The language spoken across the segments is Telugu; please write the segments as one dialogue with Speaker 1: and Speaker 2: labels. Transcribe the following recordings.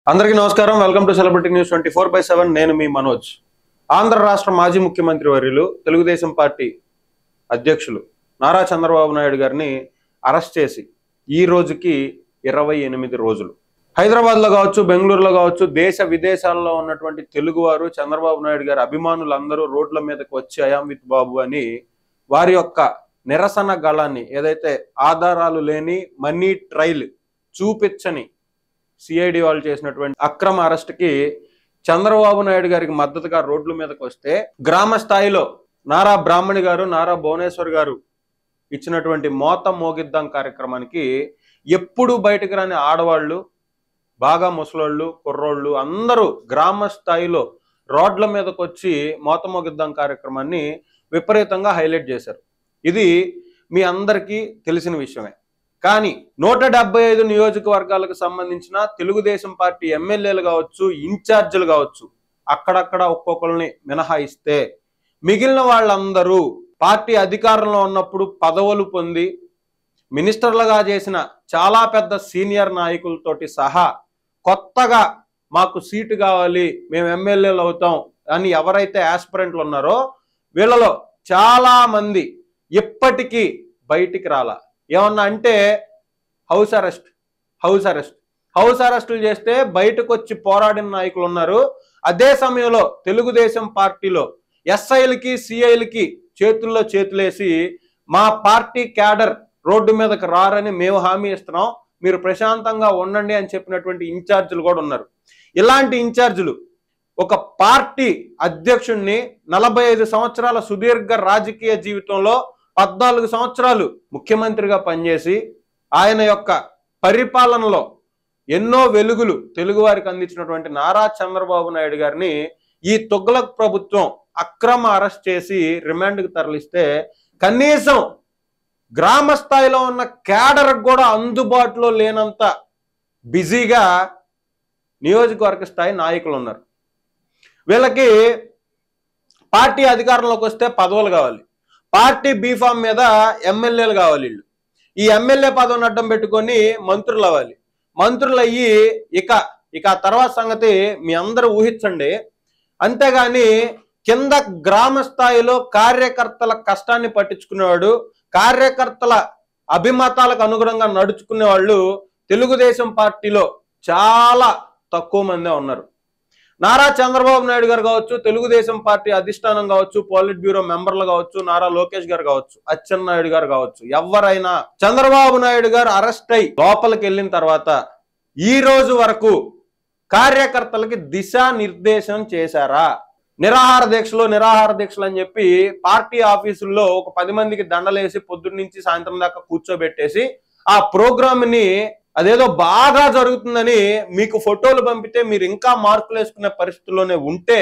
Speaker 1: అందరికీ నమస్కారం welcome to celebrity news twenty four by seven నేను మీ మనోజ్ ఆంధ్ర రాష్ట్ర మాజీ ముఖ్యమంత్రి వర్యులు తెలుగుదేశం పార్టీ అధ్యక్షులు నారా చంద్రబాబు నాయుడు గారిని అరెస్ట్ చేసి ఈ రోజుకి ఇరవై ఎనిమిది రోజులు హైదరాబాద్లో కావచ్చు బెంగళూరులో కావచ్చు దేశ విదేశాల్లో ఉన్నటువంటి తెలుగువారు చంద్రబాబు నాయుడు గారి అభిమానులందరూ రోడ్ల మీదకి వచ్చి అయాం విత్ బాబు అని వారి యొక్క నిరసన గళాన్ని ఏదైతే ఆధారాలు లేని మనీ ట్రైల్ చూపించని సిఐడి వాళ్ళు చేసినటువంటి అక్రమ అరెస్ట్ కి చంద్రబాబు నాయుడు గారికి మద్దతుగా రోడ్ల మీదకి వస్తే గ్రామ స్థాయిలో నారా బ్రాహ్మణి గారు నారా భువనేశ్వర్ గారు ఇచ్చినటువంటి మోత మోగిద్దాం కార్యక్రమానికి ఎప్పుడు బయటకు రాని ఆడవాళ్ళు బాగా ముసలోళ్ళు కుర్రోళ్ళు అందరూ గ్రామ స్థాయిలో రోడ్ల మీదకి వచ్చి మోత మోగిద్దాం కార్యక్రమాన్ని విపరీతంగా హైలైట్ చేశారు ఇది మీ అందరికీ తెలిసిన విషయమే కానీ నూట డెబ్బై ఐదు నియోజకవర్గాలకు సంబంధించిన తెలుగుదేశం పార్టీ ఎమ్మెల్యేలు కావచ్చు ఇన్ఛార్జీలు కావచ్చు అక్కడక్కడ ఒక్కొక్కరిని మినహాయిస్తే మిగిలిన వాళ్ళందరూ పార్టీ అధికారంలో ఉన్నప్పుడు పదవులు పొంది మినిస్టర్లుగా చేసిన చాలా పెద్ద సీనియర్ నాయకులతోటి సహా కొత్తగా మాకు సీటు కావాలి మేము ఎమ్మెల్యేలు అవుతాం అని ఎవరైతే ఆస్పిరెంట్లు ఉన్నారో వీళ్ళలో చాలా మంది ఇప్పటికీ బయటికి రాలా ఏమన్నా అంటే house arrest house arrest house అరెస్టులు చేస్తే బయటకు వచ్చి పోరాడిన నాయకులు ఉన్నారు అదే సమయంలో తెలుగుదేశం పార్టీలో ఎస్ఐలకి సిఐలకి చేతుల్లో చేతులేసి మా పార్టీ క్యాడర్ రోడ్డు మీదకి రారని మేము హామీ ఇస్తున్నాం మీరు ప్రశాంతంగా ఉండండి అని చెప్పినటువంటి ఇన్ఛార్జీలు కూడా ఉన్నారు ఇలాంటి ఇన్ఛార్జీలు ఒక పార్టీ అధ్యక్షుణ్ణి నలభై ఐదు సంవత్సరాల సుదీర్ఘ రాజకీయ జీవితంలో పద్నాలుగు సంవత్సరాలు ముఖ్యమంత్రిగా పనిచేసి ఆయన యొక్క పరిపాలనలో ఎన్నో వెలుగులు తెలుగువారికి అందించినటువంటి నారా చంద్రబాబు నాయుడు గారిని ఈ తుగ్లక్ ప్రభుత్వం అక్రమ అరెస్ట్ చేసి రిమాండ్కి తరలిస్తే కనీసం గ్రామ స్థాయిలో ఉన్న క్యాడర్ కూడా అందుబాటులో లేనంత బిజీగా నియోజకవర్గ స్థాయి నాయకులు ఉన్నారు వీళ్ళకి పార్టీ అధికారంలోకి వస్తే పదవులు కావాలి పార్టీ బీఫామ్ మీద ఎమ్మెల్యేలు కావాలి వీళ్ళు ఈ ఎమ్మెల్యే పదవిని అడ్డం పెట్టుకొని మంత్రులు అవ్వాలి మంత్రులు అయ్యి ఇక ఇక ఆ తర్వాత సంగతి మీ అందరూ ఊహించండి అంతేగాని కింద గ్రామ స్థాయిలో కార్యకర్తల కష్టాన్ని పట్టించుకునేవాడు కార్యకర్తల అభిమతాలకు అనుగుణంగా నడుచుకునే వాళ్ళు తెలుగుదేశం పార్టీలో చాలా తక్కువ మందే ఉన్నారు నారా చంద్రబాబు నాయుడు గారు కావచ్చు తెలుగుదేశం పార్టీ అధిష్టానం కావచ్చు పోలిట్ బ్యూరో మెంబర్లు కావచ్చు నారా లోకేష్ గారు కావచ్చు అచ్చెన్నాయుడు గారు కావచ్చు ఎవరైనా చంద్రబాబు నాయుడు గారు అరెస్ట్ అయి లోపలికి వెళ్ళిన తర్వాత ఈ రోజు వరకు కార్యకర్తలకి దిశానిర్దేశం చేశారా నిరాహార దీక్షలు నిరాహార దీక్షలు అని చెప్పి పార్టీ ఆఫీసుల్లో ఒక పది మందికి దండలేసి పొద్దున్న నుంచి సాయంత్రం దాకా కూర్చోబెట్టేసి ఆ ప్రోగ్రామ్ ని అదేదో బాగా జరుగుతుందని మీకు ఫోటోలు పంపితే మీరు ఇంకా మార్కులు వేసుకునే పరిస్థితుల్లోనే ఉంటే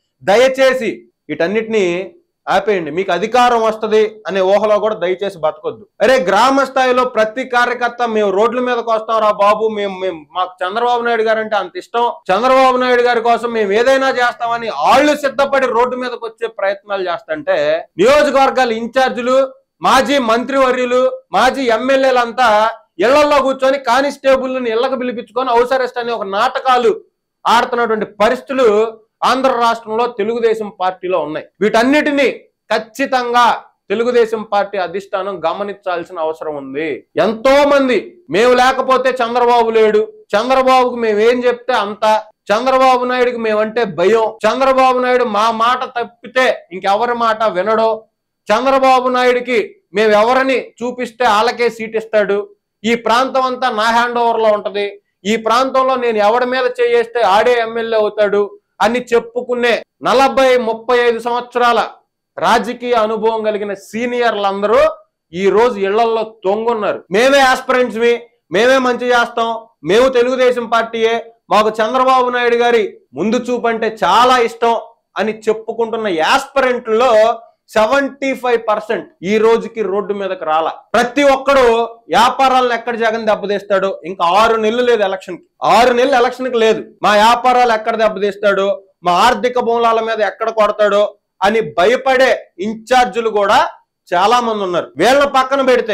Speaker 1: దయచేసి వీటన్నిటిని ఆపేయండి మీకు అధికారం వస్తది అనే ఊహలో కూడా దయచేసి బతకొద్దు అరే గ్రామ స్థాయిలో ప్రతి కార్యకర్త మేము రోడ్ల మీదకి వస్తాం రా బాబు మేము మేము మాకు చంద్రబాబు నాయుడు గారు అంటే అంత ఇష్టం చంద్రబాబు నాయుడు గారి కోసం మేము ఏదైనా చేస్తామని ఆళ్ళు సిద్ధపడి రోడ్డు మీదకి వచ్చే ప్రయత్నాలు చేస్తుంటే నియోజకవర్గాల ఇన్ఛార్జీలు మాజీ మంత్రివర్యులు మాజీ ఎమ్మెల్యేలంతా ఇళ్లలో కూర్చొని కానిస్టేబుల్ని ఇళ్లకు పిలిపించుకొని హౌస్ అరెస్ట్ అనే ఒక నాటకాలు ఆడుతున్నటువంటి పరిస్థితులు ఆంధ్ర రాష్ట్రంలో తెలుగుదేశం పార్టీలో ఉన్నాయి వీటన్నిటిని ఖచ్చితంగా తెలుగుదేశం పార్టీ అధిష్టానం గమనించాల్సిన అవసరం ఉంది ఎంతో మంది మేము లేకపోతే చంద్రబాబు లేడు చంద్రబాబుకు మేము ఏం చెప్తే అంత చంద్రబాబు నాయుడుకి మేమంటే భయం చంద్రబాబు నాయుడు మా మాట తప్పితే ఇంకెవరి మాట వినడో చంద్రబాబు నాయుడికి మేము ఎవరిని చూపిస్తే వాళ్ళకే సీట్ ఇస్తాడు ఈ ప్రాంతం అంతా నా హ్యాండ్ ఓవర్ లో ఉంటది ఈ ప్రాంతంలో నేను ఎవడి మీద చేయేస్తే ఆడే ఎమ్మెల్యే అవుతాడు అని చెప్పుకునే నలభై ముప్పై ఐదు సంవత్సరాల రాజకీయ అనుభవం కలిగిన సీనియర్లందరూ ఈ రోజు ఇళ్లలో తొంగున్నారు మేమే ఆస్పిరెంట్స్ మీ మేమే మంచి చేస్తాం మేము తెలుగుదేశం పార్టీయే మాకు చంద్రబాబు నాయుడు గారి ముందు చూపు అంటే చాలా ఇష్టం అని చెప్పుకుంటున్న యాస్పరెంట్లో సెవెంటీ ఫైవ్ పర్సెంట్ ఈ రోజుకి రోడ్డు మీదకి రాల ప్రతి ఒక్కడు వ్యాపారాలను ఎక్కడ జగన్ దెబ్బతీస్తాడు ఇంకా ఆరు నెలలు లేదు ఎలక్షన్ కి ఆరు నెలలు ఎలక్షన్ కి లేదు మా వ్యాపారాలు ఎక్కడ దెబ్బతీస్తాడు మా ఆర్థిక మూలాల మీద ఎక్కడ కొడతాడో అని భయపడే ఇన్ఛార్జీలు కూడా చాలా మంది ఉన్నారు వీళ్ళ పక్కన పెడితే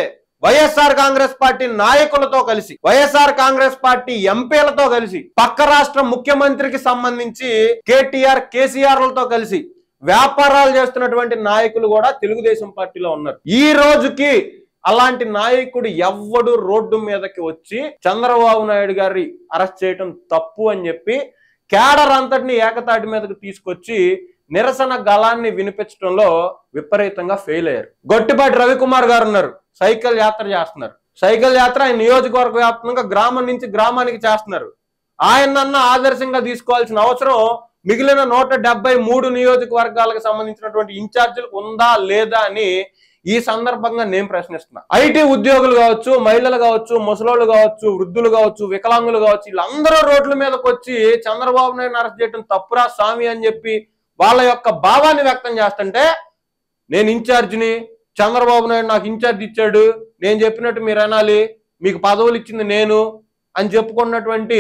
Speaker 1: వైఎస్ఆర్ కాంగ్రెస్ పార్టీ నాయకులతో కలిసి వైఎస్ఆర్ కాంగ్రెస్ పార్టీ ఎంపీలతో కలిసి పక్క రాష్ట్ర ముఖ్యమంత్రికి సంబంధించి కేటీఆర్ కేసీఆర్ లతో కలిసి వ్యాపారాలు చేస్తున్నటువంటి నాయకులు కూడా తెలుగుదేశం పార్టీలో ఉన్నారు ఈ రోజుకి అలాంటి నాయకుడు ఎవ్వడు రోడ్డు మీదకి వచ్చి చంద్రబాబు నాయుడు గారి అరెస్ట్ చేయటం తప్పు అని చెప్పి కేడర్ అంతటిని ఏకతాటి మీదకి తీసుకొచ్చి నిరసన గళాన్ని వినిపించడంలో విపరీతంగా ఫెయిల్ అయ్యారు గొట్టిపాటి రవికుమార్ గారు ఉన్నారు సైకిల్ యాత్ర చేస్తున్నారు సైకిల్ యాత్ర ఆయన నియోజకవర్గ వ్యాప్తంగా గ్రామం నుంచి గ్రామానికి చేస్తున్నారు ఆయనన్న ఆదర్శంగా తీసుకోవాల్సిన అవసరం మిగిలిన నూట డెబ్బై మూడు నియోజకవర్గాలకు సంబంధించినటువంటి ఇన్ఛార్జీలకు ఉందా లేదా అని ఈ సందర్భంగా నేను ప్రశ్నిస్తున్నా ఐటీ ఉద్యోగులు కావచ్చు మహిళలు కావచ్చు ముసలోళ్ళు కావచ్చు వృద్ధులు కావచ్చు వికలాంగులు కావచ్చు వీళ్ళందరూ రోడ్ల మీదకి వచ్చి చంద్రబాబు నాయుడు అరెస్ట్ చేయడం తప్పురా స్వామి అని చెప్పి వాళ్ళ యొక్క భావాన్ని వ్యక్తం చేస్తుంటే నేను ఇన్ఛార్జిని చంద్రబాబు నాయుడు నాకు ఇన్ఛార్జ్ ఇచ్చాడు నేను చెప్పినట్టు మీరు అనాలి మీకు పదవులు ఇచ్చింది నేను అని చెప్పుకున్నటువంటి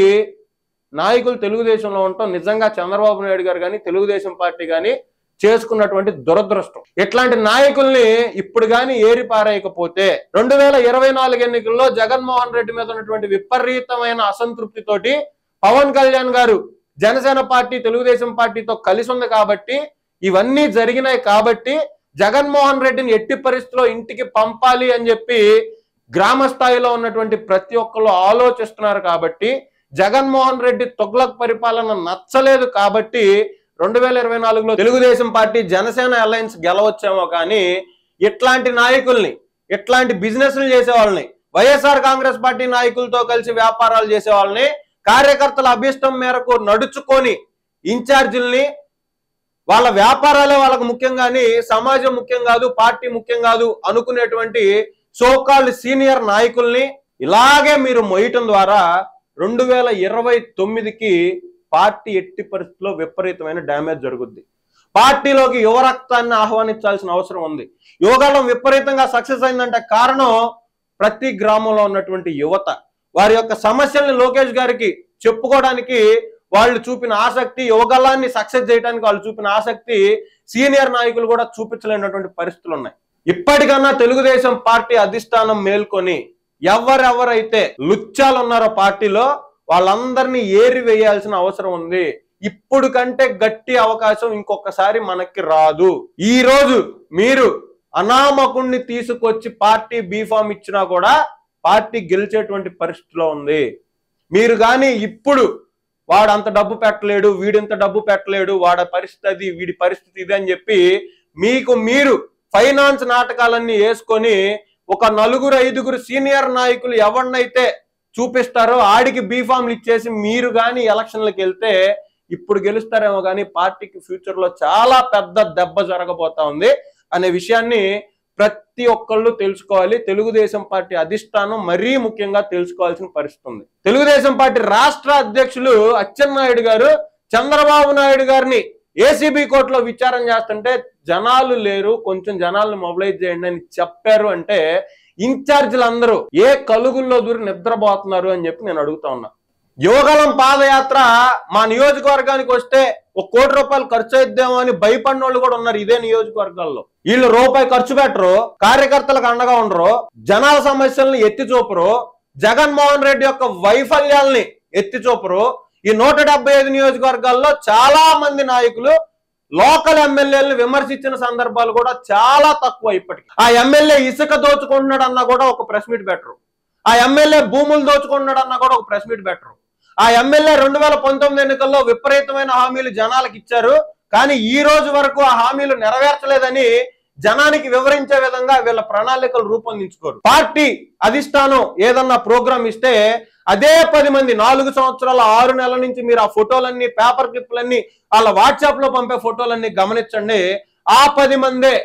Speaker 1: నాయకులు తెలుగుదేశంలో ఉండటం నిజంగా చంద్రబాబు నాయుడు గారు కానీ తెలుగుదేశం పార్టీ కానీ చేసుకున్నటువంటి దురదృష్టం ఇట్లాంటి నాయకుల్ని ఇప్పుడు కానీ ఏరి పారేయకపోతే రెండు వేల ఇరవై నాలుగు ఎన్నికల్లో జగన్మోహన్ రెడ్డి మీద ఉన్నటువంటి విపరీతమైన అసంతృప్తితోటి పవన్ కళ్యాణ్ గారు జనసేన పార్టీ తెలుగుదేశం పార్టీతో కలిసి ఉంది కాబట్టి ఇవన్నీ జరిగినాయి కాబట్టి జగన్మోహన్ రెడ్డిని ఎట్టి పరిస్థితిలో ఇంటికి పంపాలి అని చెప్పి గ్రామ స్థాయిలో ఉన్నటువంటి ప్రతి ఒక్కరు ఆలోచిస్తున్నారు కాబట్టి జగన్మోహన్ రెడ్డి తొగ్లక్ పరిపాలన నచ్చలేదు కాబట్టి రెండు వేల ఇరవై నాలుగులో తెలుగుదేశం పార్టీ జనసేన అలయన్స్ గెలవచ్చేమో కానీ ఇట్లాంటి నాయకుల్ని ఇట్లాంటి బిజినెస్లు చేసే వాళ్ళని వైఎస్ఆర్ కాంగ్రెస్ పార్టీ నాయకులతో కలిసి వ్యాపారాలు చేసే వాళ్ళని కార్యకర్తల అభిష్టం మేరకు నడుచుకొని ఇన్ఛార్జీల్ని వాళ్ళ వ్యాపారాలే వాళ్ళకు ముఖ్యం కానీ సమాజం ముఖ్యం కాదు పార్టీ ముఖ్యం కాదు అనుకునేటువంటి సోకాల్డ్ సీనియర్ నాయకుల్ని ఇలాగే మీరు మొయ్యటం ద్వారా రెండు వేల ఇరవై తొమ్మిదికి పార్టీ ఎట్టి పరిస్థితుల్లో విపరీతమైన డ్యామేజ్ జరుగుద్ది పార్టీలోకి యువ రక్తాన్ని ఆహ్వానించాల్సిన అవసరం ఉంది యువకాలం విపరీతంగా సక్సెస్ అయిందంటే కారణం ప్రతి గ్రామంలో ఉన్నటువంటి యువత వారి యొక్క సమస్యల్ని లోకేష్ గారికి చెప్పుకోవడానికి వాళ్ళు చూపిన ఆసక్తి యువగలాన్ని సక్సెస్ చేయడానికి వాళ్ళు చూపిన ఆసక్తి సీనియర్ నాయకులు కూడా చూపించలేనటువంటి పరిస్థితులు ఉన్నాయి ఇప్పటికన్నా తెలుగుదేశం పార్టీ అధిష్టానం మేల్కొని ఎవరెవరైతే లుచ్చాలు ఉన్నారో పార్టీలో వాళ్ళందరినీ ఏరి వేయాల్సిన అవసరం ఉంది ఇప్పుడు కంటే గట్టి అవకాశం ఇంకొకసారి మనకి రాదు ఈ రోజు మీరు అనామకుణ్ణి తీసుకొచ్చి పార్టీ బీఫామ్ ఇచ్చినా కూడా పార్టీ గెలిచేటువంటి పరిస్థితిలో ఉంది మీరు కానీ ఇప్పుడు వాడు అంత డబ్బు పెట్టలేడు వీడింత డబ్బు పెట్టలేడు వాడి పరిస్థితి అది వీడి పరిస్థితి ఇది అని చెప్పి మీకు మీరు ఫైనాన్స్ నాటకాలన్నీ వేసుకొని ఒక నలుగురు ఐదుగురు సీనియర్ నాయకులు ఎవరినైతే చూపిస్తారో ఆడికి బీఫామ్లు ఇచ్చేసి మీరు కానీ ఎలక్షన్లకు వెళ్తే ఇప్పుడు గెలుస్తారేమో కానీ పార్టీకి ఫ్యూచర్ లో చాలా పెద్ద దెబ్బ జరగబోతా ఉంది అనే విషయాన్ని ప్రతి ఒక్కళ్ళు తెలుసుకోవాలి తెలుగుదేశం పార్టీ అధిష్టానం మరీ ముఖ్యంగా తెలుసుకోవాల్సిన పరిస్థితి ఉంది తెలుగుదేశం పార్టీ రాష్ట్ర అధ్యక్షులు అచ్చెన్నాయుడు గారు చంద్రబాబు నాయుడు గారిని ఏసీబీ కోర్టులో విచారణ చేస్తుంటే జనాలు లేరు కొంచెం జనాలను మొబిలైజ్ చేయండి అని చెప్పారు అంటే ఇన్ఛార్జీలు అందరూ ఏ కలుగుల్లో దూరి నిద్రపోతున్నారు అని చెప్పి నేను అడుగుతా ఉన్నా యువగలం పాదయాత్ర మా నియోజకవర్గానికి వస్తే ఒక కోటి రూపాయలు ఖర్చు అయిద్దామో అని భయపడిన వాళ్ళు కూడా ఉన్నారు ఇదే నియోజకవర్గాల్లో వీళ్ళు రూపాయి ఖర్చు పెట్టరు కార్యకర్తలకు అండగా ఉండరు జనాల సమస్యల్ని ఎత్తి చూపరు జగన్మోహన్ రెడ్డి యొక్క వైఫల్యాల్ని ఎత్తి చూపరు ఈ నూట డెబ్బై ఐదు నియోజకవర్గాల్లో చాలా మంది నాయకులు లోకల్ ఎమ్మెల్యేలను విమర్శించిన సందర్భాలు కూడా చాలా తక్కువ ఇప్పటికి ఆ ఎమ్మెల్యే ఇసుక దోచుకుంటున్నాడు అన్నా కూడా ఒక ప్రెస్ మీట్ పెట్టరు ఆ ఎమ్మెల్యే భూములు దోచుకుంటున్నాడు అన్నా కూడా ఒక ప్రెస్ మీట్ పెట్టరు ఆ ఎమ్మెల్యే రెండు వేల పంతొమ్మిది ఎన్నికల్లో విపరీతమైన హామీలు జనాలకు ఇచ్చారు కానీ ఈ రోజు వరకు ఆ హామీలు నెరవేర్చలేదని జనానికి వివరించే విధంగా వీళ్ళ ప్రణాళికలు రూపొందించుకోరు పార్టీ అధిష్టానం ఏదన్నా ప్రోగ్రామ్ ఇస్తే అదే పది మంది నాలుగు సంవత్సరాల ఆరు నెలల నుంచి మీరు ఆ ఫోటోలన్నీ పేపర్ క్లిప్లన్నీ వాళ్ళ వాట్సాప్ లో పంపే ఫోటోలన్నీ గమనించండి ఆ పది మందే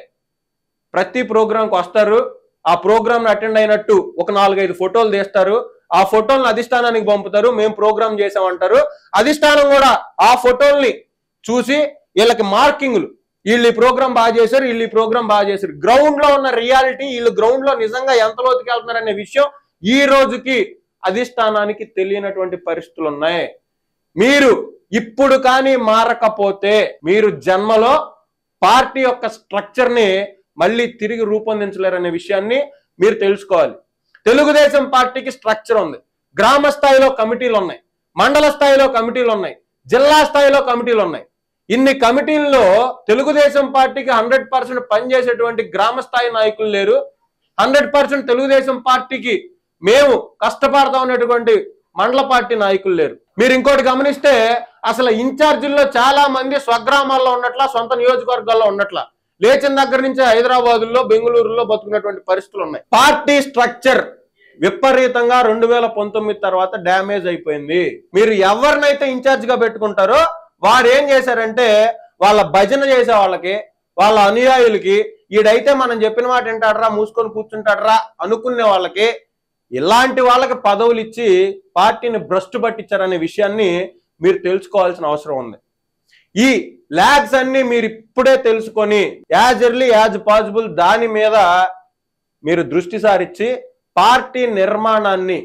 Speaker 1: ప్రతి ప్రోగ్రాంకి వస్తారు ఆ ప్రోగ్రామ్ అటెండ్ అయినట్టు ఒక నాలుగైదు ఫోటోలు తీస్తారు ఆ ఫోటోలను అధిష్టానానికి పంపుతారు మేము ప్రోగ్రామ్ చేసామంటారు అధిష్టానం కూడా ఆ ఫోటోల్ని చూసి వీళ్ళకి మార్కింగ్లు వీళ్ళు ఈ ప్రోగ్రామ్ బాగా చేశారు వీళ్ళు ఈ ప్రోగ్రామ్ బాగా చేశారు గ్రౌండ్ లో ఉన్న రియాలిటీ వీళ్ళు గ్రౌండ్ లో నిజంగా ఎంత లోతుకి వెళ్తున్నారు అనే విషయం ఈ రోజుకి అధిష్టానానికి తెలియనటువంటి పరిస్థితులు ఉన్నాయి మీరు ఇప్పుడు కానీ మారకపోతే మీరు జన్మలో పార్టీ యొక్క స్ట్రక్చర్ ని మళ్ళీ తిరిగి రూపొందించలేరనే విషయాన్ని మీరు తెలుసుకోవాలి తెలుగుదేశం పార్టీకి స్ట్రక్చర్ ఉంది గ్రామ స్థాయిలో కమిటీలు ఉన్నాయి మండల స్థాయిలో కమిటీలు ఉన్నాయి జిల్లా స్థాయిలో కమిటీలు ఉన్నాయి ఇన్ని కమిటీల్లో తెలుగుదేశం పార్టీకి హండ్రెడ్ పర్సెంట్ పనిచేసేటువంటి గ్రామ స్థాయి నాయకులు లేరు హండ్రెడ్ పర్సెంట్ తెలుగుదేశం పార్టీకి మేము కష్టపడతాం అనేటువంటి మండల పార్టీ నాయకులు లేరు మీరు ఇంకోటి గమనిస్తే అసలు ఇన్ఛార్జీల్లో చాలా మంది స్వగ్రామాల్లో ఉన్నట్ల సొంత నియోజకవర్గాల్లో ఉన్నట్ల లేచిన దగ్గర నుంచి హైదరాబాదులో బెంగళూరులో బతుకున్నటువంటి పరిస్థితులు ఉన్నాయి పార్టీ స్ట్రక్చర్ విపరీతంగా రెండు వేల పంతొమ్మిది తర్వాత డ్యామేజ్ అయిపోయింది మీరు ఎవరినైతే ఇన్ఛార్జ్ గా పెట్టుకుంటారో వారు ఏం చేశారంటే వాళ్ళ భజన చేసే వాళ్ళకి వాళ్ళ అనుయాయులకి ఈడైతే మనం చెప్పిన మాట వింటాడరా మూసుకొని కూర్చుంటాడరా అనుకునే వాళ్ళకి ఇలాంటి వాళ్ళకి పదవులు ఇచ్చి పార్టీని భ్రష్టు పట్టించారనే విషయాన్ని మీరు తెలుసుకోవాల్సిన అవసరం ఉంది ఈ ల్యాగ్స్ అన్ని మీరు ఇప్పుడే తెలుసుకొని యాజ్ ఎర్లీ యాజ్ పాసిబుల్ దాని మీద మీరు దృష్టి సారించి పార్టీ నిర్మాణాన్ని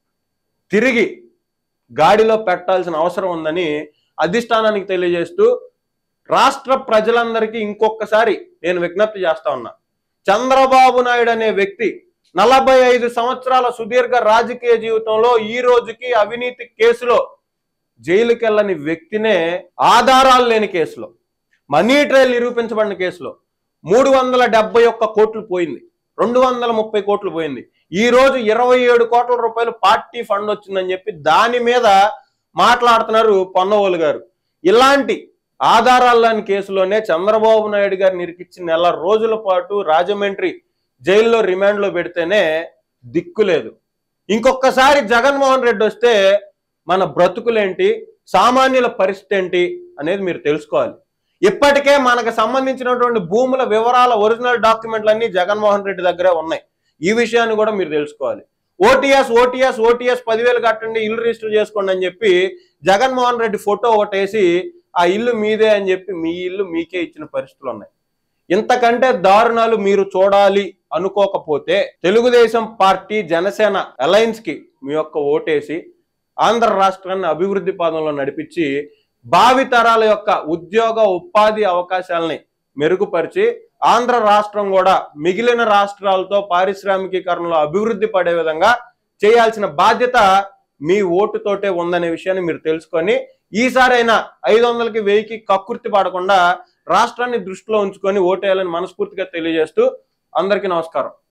Speaker 1: తిరిగి గాడిలో పెట్టాల్సిన అవసరం ఉందని అధిష్టానానికి తెలియజేస్తూ రాష్ట్ర ప్రజలందరికీ ఇంకొకసారి నేను విజ్ఞప్తి చేస్తా ఉన్నా చంద్రబాబు నాయుడు అనే వ్యక్తి నలభై ఐదు సంవత్సరాల సుదీర్ఘ రాజకీయ జీవితంలో ఈ రోజుకి అవినీతి కేసులో జైలుకి వెళ్ళని వ్యక్తినే ఆధారాలు లేని కేసులో మనీ ట్రయల్ నిరూపించబడిన కేసులో మూడు వందల డెబ్బై ఒక్క కోట్లు పోయింది రెండు వందల ముప్పై కోట్లు పోయింది ఈ రోజు ఇరవై ఏడు కోట్ల రూపాయలు పార్టీ ఫండ్ వచ్చిందని చెప్పి దాని మీద మాట్లాడుతున్నారు పొన్నవోలు గారు ఇలాంటి ఆధారాలు లేని కేసులోనే చంద్రబాబు నాయుడు గారిని ఇరికిచ్చి నెల రోజుల పాటు రాజమండ్రి జైల్లో రిమాండ్లో పెడితేనే దిక్కు లేదు ఇంకొకసారి జగన్మోహన్ రెడ్డి వస్తే మన బ్రతుకులేంటి సామాన్యుల పరిస్థితి ఏంటి అనేది మీరు తెలుసుకోవాలి ఇప్పటికే మనకు సంబంధించినటువంటి భూముల వివరాల ఒరిజినల్ డాక్యుమెంట్లు అన్ని జగన్మోహన్ రెడ్డి దగ్గరే ఉన్నాయి ఈ విషయాన్ని కూడా మీరు తెలుసుకోవాలి ఓటీఎస్ ఓటీఎస్ ఓటీఎస్ పదివేలు కట్టండి ఇల్లు రిజిస్టర్ చేసుకోండి అని చెప్పి జగన్మోహన్ రెడ్డి ఫోటో ఒకటేసి ఆ ఇల్లు మీదే అని చెప్పి మీ ఇల్లు మీకే ఇచ్చిన పరిస్థితులు ఉన్నాయి ఇంతకంటే దారుణాలు మీరు చూడాలి అనుకోకపోతే తెలుగుదేశం పార్టీ జనసేన అలయన్స్ కి మీ యొక్క ఓటేసి ఆంధ్ర రాష్ట్రాన్ని అభివృద్ధి పాదంలో నడిపించి భావితరాల యొక్క ఉద్యోగ ఉపాధి అవకాశాలని మెరుగుపరిచి ఆంధ్ర రాష్ట్రం కూడా మిగిలిన రాష్ట్రాలతో పారిశ్రామికీకరణలో అభివృద్ధి పడే విధంగా చేయాల్సిన బాధ్యత మీ ఓటుతోటే ఉందనే విషయాన్ని మీరు తెలుసుకొని ఈసారైనా ఐదు వందలకి వెయ్యికి కక్కుర్తి పడకుండా రాష్ట్రాన్ని దృష్టిలో ఉంచుకొని ఓటేయాలని మనస్ఫూర్తిగా తెలియజేస్తూ అందరికీ నమస్కారం